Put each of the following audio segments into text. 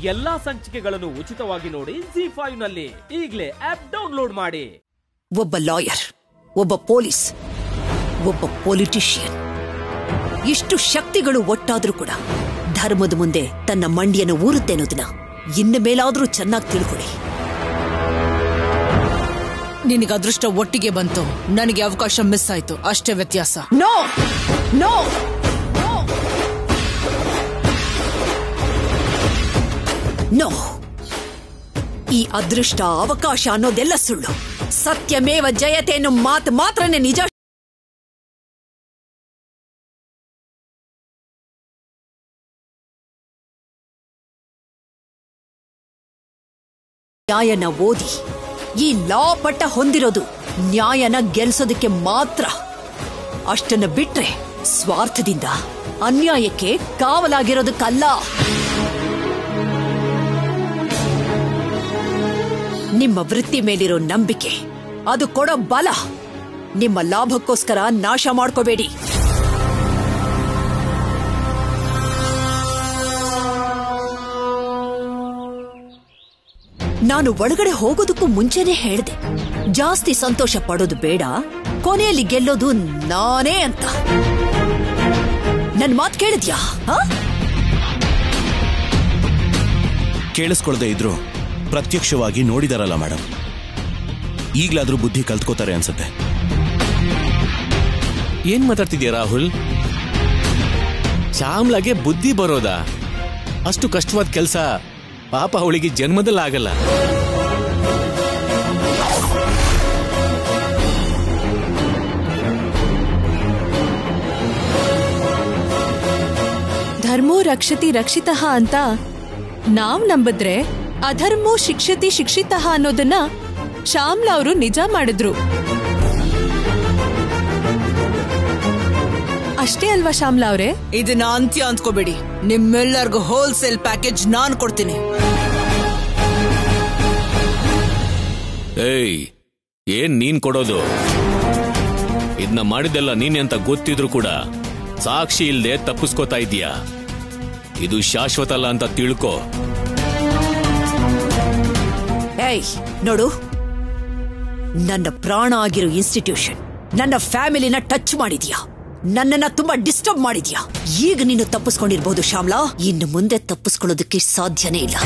ಎಲ್ಲಾ ಸಂಚಿಕೆಗಳನ್ನು ಉಚಿತವಾಗಿ ನೋಡಿ ಜಿ ಫೈವ್ ನಲ್ಲಿ ಈಗಲೇ ಆಪ್ ಡೌನ್ಲೋಡ್ ಮಾಡಿ ಒಬ್ಬ ಲಾಯರ್ ಒಬ್ಬ ಪೊಲೀಸ್ ಒಬ್ಬ ಪೊಲಿಟಿಷಿಯನ್ ಇಷ್ಟು ಶಕ್ತಿಗಳು ಒಟ್ಟಾದ್ರೂ ಕೂಡ ಧರ್ಮದ ಮುಂದೆ ತನ್ನ ಮಂಡಿಯನ್ನು ಊರುತ್ತೆ ಅನ್ನೋದನ್ನ ಇನ್ನು ಮೇಲಾದ್ರೂ ಚೆನ್ನಾಗಿ ತಿಳ್ಕೊಳ್ಳಿ ನಿನಗೆ ಅದೃಷ್ಟ ಒಟ್ಟಿಗೆ ಬಂತು ನನಗೆ ಅವಕಾಶ ಮಿಸ್ ಆಯ್ತು ಅಷ್ಟೇ ವ್ಯತ್ಯಾಸ ನೋ ನೋ ನೋ ಈ ಅದೃಷ್ಟ ಅವಕಾಶ ಅನ್ನೋದೆಲ್ಲ ಸುಳ್ಳು ಸತ್ಯಮೇವ ಜಯತೆ ಅನ್ನೋ ಮಾತು ಮಾತ್ರನೇ ನಿಜ ನ್ಯಾಯನ ಓದಿ ಈ ಲಾ ಪಟ್ಟ ಹೊಂದಿರೋದು ನ್ಯಾಯನ ಗೆಲ್ಸೋದಕ್ಕೆ ಮಾತ್ರ ಅಷ್ಟನ್ನ ಬಿಟ್ರೆ ಸ್ವಾರ್ಥದಿಂದ ಅನ್ಯಾಯಕ್ಕೆ ಕಾವಲಾಗಿರೋದಕ್ಕಲ್ಲ ನಿಮ್ಮ ವೃತ್ತಿ ಮೇಲಿರೋ ನಂಬಿಕೆ ಅದು ಕೊಡೋ ಬಲ ನಿಮ್ಮ ಲಾಭಕ್ಕೋಸ್ಕರ ನಾಶ ಮಾಡ್ಕೋಬೇಡಿ ನಾನು ಒಳಗಡೆ ಹೋಗೋದಕ್ಕೂ ಮುಂಚೆನೆ ಹೇಳ್ದೆ ಜಾಸ್ತಿ ಸಂತೋಷ ಪಡೋದು ಬೇಡ ಕೊನೆಯಲ್ಲಿ ಗೆಲ್ಲೋದು ನಾನೇ ಅಂತ ನನ್ ಮಾತ್ ಕೇಳಿದ್ಯಾ ಹಾ ಕೇಳಿಸ್ಕೊಳ್ದೇ ಇದ್ರು ಪ್ರತ್ಯಕ್ಷವಾಗಿ ನೋಡಿದಾರಲ್ಲ ಮೇಡಮ್ ಈಗ್ಲಾದ್ರೂ ಬುದ್ಧಿ ಕಲ್ತ್ಕೋತಾರೆ ಅನ್ಸುತ್ತೆ ಏನ್ ಮಾತಾಡ್ತಿದ್ಯಾ ರಾಹುಲ್ ಶ್ಯಾಮ್ಲಾಗೆ ಬುದ್ಧಿ ಬರೋದಾ ಅಷ್ಟು ಕಷ್ಟವಾದ ಕೆಲಸ ಪಾಪ ಅವಳಿಗೆ ಜನ್ಮದಲ್ಲಿ ಆಗಲ್ಲ ಧರ್ಮೋ ರಕ್ಷತಿ ರಕ್ಷಿತಃ ಅಂತ ನಾವ್ ನಂಬಿದ್ರೆ ಅಧರ್ಮೋ ಶಿಕ್ಷತಿ ಶಿಕ್ಷಿತಃ ಅನ್ನೋದನ್ನ ಶ್ಯಾಮ್ಲಾ ಅವರು ನಿಜ ಮಾಡಿದ್ರು ಅಷ್ಟೇ ಅಲ್ವಾ ಶ್ಯಾಮ್ಲಾ ಅವ್ರೆ ಇದನ್ನ ಅಂತ್ಯ ಅಂದ್ಕೋಬೇಡಿ ನಿಮ್ಮೆಲ್ಲರಿಗೂ ಹೋಲ್ಸೇಲ್ ಪ್ಯಾಕೇಜ್ ನಾನ್ ಕೊಡ್ತೀನಿ ಏಯ್ ಏನ್ ನೀನ್ ಕೊಡೋದು ಇದನ್ನ ಮಾಡಿದ್ದೆಲ್ಲ ನೀನೆ ಅಂತ ಗೊತ್ತಿದ್ರು ಕೂಡ ಸಾಕ್ಷಿ ಇಲ್ದೆ ತಪ್ಪಿಸ್ಕೋತಾ ಇದೀಯಾ ಇದು ಶಾಶ್ವತ ಅಲ್ಲ ಅಂತ ತಿಳ್ಕೊ ಏಯ್ ನೋಡು ನನ್ನ ಪ್ರಾಣ ಆಗಿರೋ ಇನ್ಸ್ಟಿಟ್ಯೂಷನ್ ನನ್ನ ಫ್ಯಾಮಿಲಿನ ಟಚ್ ಮಾಡಿದ್ಯಾ ನನ್ನನ್ನ ತುಂಬಾ ಡಿಸ್ಟರ್ಬ್ ಮಾಡಿದ್ಯಾ ಈಗ ನೀನು ತಪ್ಪಿಸ್ಕೊಂಡಿರ್ಬೋದು ಶ್ಯಾಮ್ಲಾ ಇನ್ನು ಮುಂದೆ ತಪ್ಪಿಸ್ಕೊಳ್ಳೋದಕ್ಕೆ ಸಾಧ್ಯನೇ ಇಲ್ಲ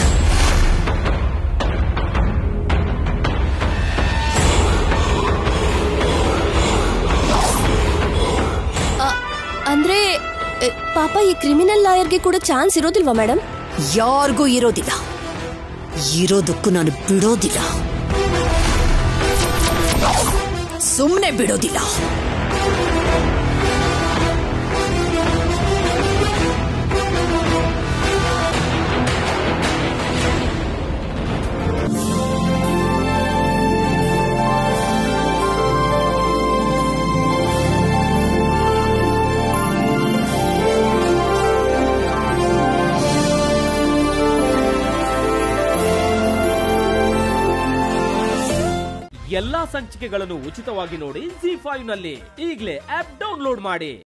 ಅಂದ್ರೆ ಎ, ಪಾಪ ಈ ಕ್ರಿಮಿನಲ್ ಲಾಯರ್ಗೆ ಕೂಡ ಚಾನ್ಸ್ ಇರೋದಿಲ್ವಾ ಮೇಡಮ್ ಯಾರಿಗೂ ಇರೋದಿಲ್ಲ ಇರೋದಕ್ಕೂ ನಾನು ಬಿಡೋದಿಲ್ಲ ಸುಮ್ಮನೆ ಬಿಡೋದಿಲ್ಲ ಎಲ್ಲಾ ಸಂಚಿಕೆಗಳನ್ನು ಉಚಿತವಾಗಿ ನೋಡಿ ಜಿ ಫೈವ್ ನಲ್ಲಿ ಈಗಲೇ ಆಪ್ ಡೌನ್ಲೋಡ್ ಮಾಡಿ